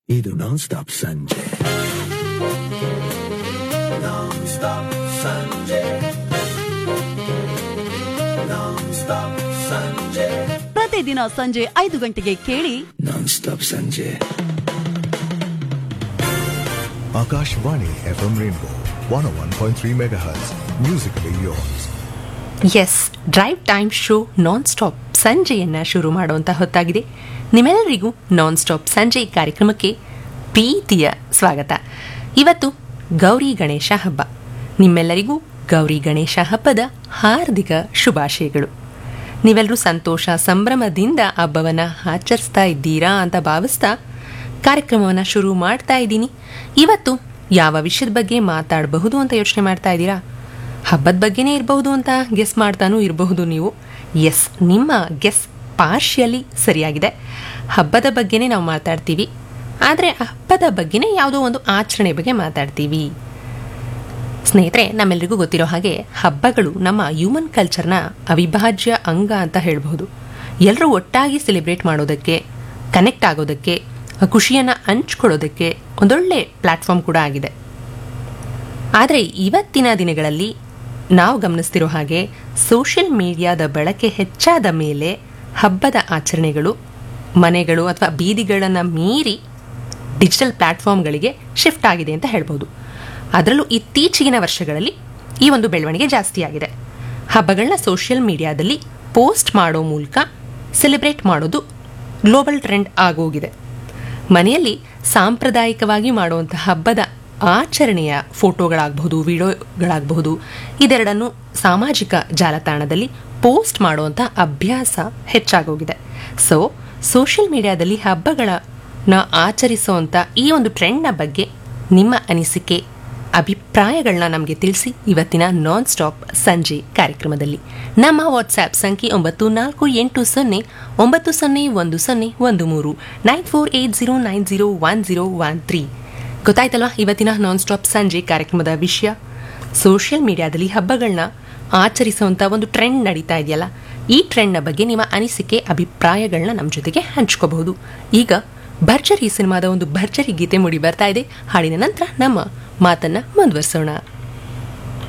ಇದು ನಾನ್ ಸ್ಟಾಪ್ ಸಂಜೆ ನಾನ್ ಸ್ಟಾಪ್ ಸಂಜೆ ನಾನ್ ಸ್ಟಾಪ್ ಸಂಜೆ ಪ್ರತಿದಿನ ಸಂಜೆ ಐದು ಗಂಟೆಗೆ ಕೇಳಿ ನಾನ್ ಸ್ಟಾಪ್ ಸಂಜೆ Akashvani FM Rainbow 101.3 MHz. Musically yours. Yes drive time show non stop ಸಂಜೆಯನ್ನು ಶುರು ಮಾಡುವಂಥ ಹೊತ್ತಾಗಿದೆ ನಿಮ್ಮೆಲ್ಲರಿಗೂ ನಾನ್ ಸ್ಟಾಪ್ ಸಂಜೆ ಕಾರ್ಯಕ್ರಮಕ್ಕೆ ಪ್ರೀತಿಯ ಸ್ವಾಗತ ಇವತ್ತು ಗೌರಿ ಗಣೇಶ ಹಬ್ಬ ನಿಮ್ಮೆಲ್ಲರಿಗೂ ಗೌರಿ ಗಣೇಶ ಹಬ್ಬದ ಹಾರ್ದಿಕ ಶುಭಾಶಯಗಳು ನೀವೆಲ್ಲರೂ ಸಂತೋಷ ಸಂಭ್ರಮದಿಂದ ಹಬ್ಬವನ್ನು ಆಚರಿಸ್ತಾ ಇದ್ದೀರಾ ಅಂತ ಭಾವಿಸ್ತಾ ಕಾರ್ಯಕ್ರಮವನ್ನು ಶುರು ಮಾಡ್ತಾ ಇದ್ದೀನಿ ಇವತ್ತು ಯಾವ ವಿಷಯದ ಬಗ್ಗೆ ಮಾತಾಡಬಹುದು ಅಂತ ಯೋಚನೆ ಮಾಡ್ತಾ ಇದ್ದೀರಾ ಹಬ್ಬದ ಬಗ್ಗೆನೇ ಇರಬಹುದು ಅಂತ ಗೆಸ್ ಮಾಡ್ತಾನೂ ಇರಬಹುದು ನೀವು ಎಸ್ ನಿಮ್ಮ ಗೆಸ್ ಪಾರ್ಷಿಯಲಿ ಸರಿಯಾಗಿದೆ ಹಬ್ಬದ ಬಗ್ಗೆನೇ ನಾವು ಮಾತಾಡ್ತೀವಿ ಆದರೆ ಹಬ್ಬದ ಬಗ್ಗೆನೇ ಯಾವುದೋ ಒಂದು ಆಚರಣೆ ಬಗ್ಗೆ ಮಾತಾಡ್ತೀವಿ ಸ್ನೇಹಿತರೆ ನಮ್ಮೆಲ್ಲರಿಗೂ ಗೊತ್ತಿರೋ ಹಾಗೆ ಹಬ್ಬಗಳು ನಮ್ಮ ಹ್ಯೂಮನ್ ಕಲ್ಚರ್ನ ಅವಿಭಾಜ್ಯ ಅಂಗ ಅಂತ ಹೇಳಬಹುದು ಎಲ್ಲರೂ ಒಟ್ಟಾಗಿ ಸೆಲೆಬ್ರೇಟ್ ಮಾಡೋದಕ್ಕೆ ಕನೆಕ್ಟ್ ಆಗೋದಕ್ಕೆ ಆ ಖುಷಿಯನ್ನು ಹಂಚ್ಕೊಳ್ಳೋದಕ್ಕೆ ಒಂದೊಳ್ಳೆ ಪ್ಲ್ಯಾಟ್ಫಾರ್ಮ್ ಕೂಡ ಆಗಿದೆ ಆದರೆ ಇವತ್ತಿನ ದಿನಗಳಲ್ಲಿ ನಾವು ಗಮನಿಸ್ತಿರೋ ಹಾಗೆ ಸೋಷಿಯಲ್ ಮೀಡಿಯಾದ ಬಳಕೆ ಹೆಚ್ಚಾದ ಮೇಲೆ ಹಬ್ಬದ ಆಚರಣೆಗಳು ಮನೆಗಳು ಅಥವಾ ಬೀದಿಗಳನ್ನು ಮೀರಿ ಡಿಜಿಟಲ್ ಪ್ಲ್ಯಾಟ್ಫಾರ್ಮ್ಗಳಿಗೆ ಶಿಫ್ಟ್ ಆಗಿದೆ ಅಂತ ಹೇಳ್ಬೋದು ಅದರಲ್ಲೂ ಇತ್ತೀಚಿನ ವರ್ಷಗಳಲ್ಲಿ ಈ ಒಂದು ಬೆಳವಣಿಗೆ ಜಾಸ್ತಿ ಆಗಿದೆ ಹಬ್ಬಗಳನ್ನ ಸೋಷಿಯಲ್ ಮೀಡಿಯಾದಲ್ಲಿ ಪೋಸ್ಟ್ ಮಾಡೋ ಮೂಲಕ ಸೆಲೆಬ್ರೇಟ್ ಮಾಡೋದು ಗ್ಲೋಬಲ್ ಟ್ರೆಂಡ್ ಆಗೋಗಿದೆ ಮನೆಯಲ್ಲಿ ಸಾಂಪ್ರದಾಯಿಕವಾಗಿ ಮಾಡುವಂಥ ಹಬ್ಬದ ಆಚರಣೆಯ ಫೋಟೋಗಳಾಗಬಹುದು ವಿಡಿಯೋಗಳಾಗಬಹುದು ಇದೆರಡನ್ನು ಸಾಮಾಜಿಕ ಜಾಲತಾಣದಲ್ಲಿ ಪೋಸ್ಟ್ ಮಾಡುವಂಥ ಅಭ್ಯಾಸ ಹೆಚ್ಚಾಗೋಗಿದೆ ಸೊ ಸೋಷಿಯಲ್ ಮೀಡಿಯಾದಲ್ಲಿ ಹಬ್ಬಗಳನ್ನ ಆಚರಿಸುವಂಥ ಈ ಒಂದು ಟ್ರೆಂಡ್ನ ಬಗ್ಗೆ ನಿಮ್ಮ ಅನಿಸಿಕೆ ಅಭಿಪ್ರಾಯಗಳನ್ನ ನಮಗೆ ತಿಳಿಸಿ ಇವತ್ತಿನ ನಾನ್ ಸ್ಟಾಪ್ ಸಂಜೆ ಕಾರ್ಯಕ್ರಮದಲ್ಲಿ ನಮ್ಮ ವಾಟ್ಸ್ಆ್ಯಪ್ ಸಂಖ್ಯೆ ಒಂಬತ್ತು ನಾಲ್ಕು ಎಂಟು ಸೊನ್ನೆ ಒಂಬತ್ತು ಸೊನ್ನೆ ಒಂದು ಸೊನ್ನೆ ಒಂದು ಮೂರು nine four eight zero nine zero one zero one three ಗೊತ್ತಾಯ್ತಲ್ವಾ ಇವತ್ತಿನ ನಾನ್ ಸ್ಟಾಪ್ ಸಂಜೆ ಕಾರ್ಯಕ್ರಮದ ವಿಷಯ ಸೋಷಿಯಲ್ ಮೀಡಿಯಾದಲ್ಲಿ ಹಬ್ಬಗಳನ್ನ ಆಚರಿಸುವಂಥ ಒಂದು ಟ್ರೆಂಡ್ ನಡೀತಾ ಇದೆಯಲ್ಲ ಈ ಟ್ರೆಂಡ್ನ ಬಗ್ಗೆ ನಿಮ್ಮ ಅನಿಸಿಕೆ ಅಭಿಪ್ರಾಯಗಳನ್ನ ನಮ್ಮ ಜೊತೆಗೆ ಹಂಚ್ಕೋಬಹುದು ಈಗ ಭರ್ಜರಿ ಸಿನಿಮಾದ ಒಂದು ಭರ್ಜರಿ ಗೀತೆ ಮೂಡಿ ಬರ್ತಾ ಇದೆ ಹಾಡಿನ ನಂತರ ನಮ್ಮ ಮಾತನ್ನ ಮುಂದುವರಿಸೋಣ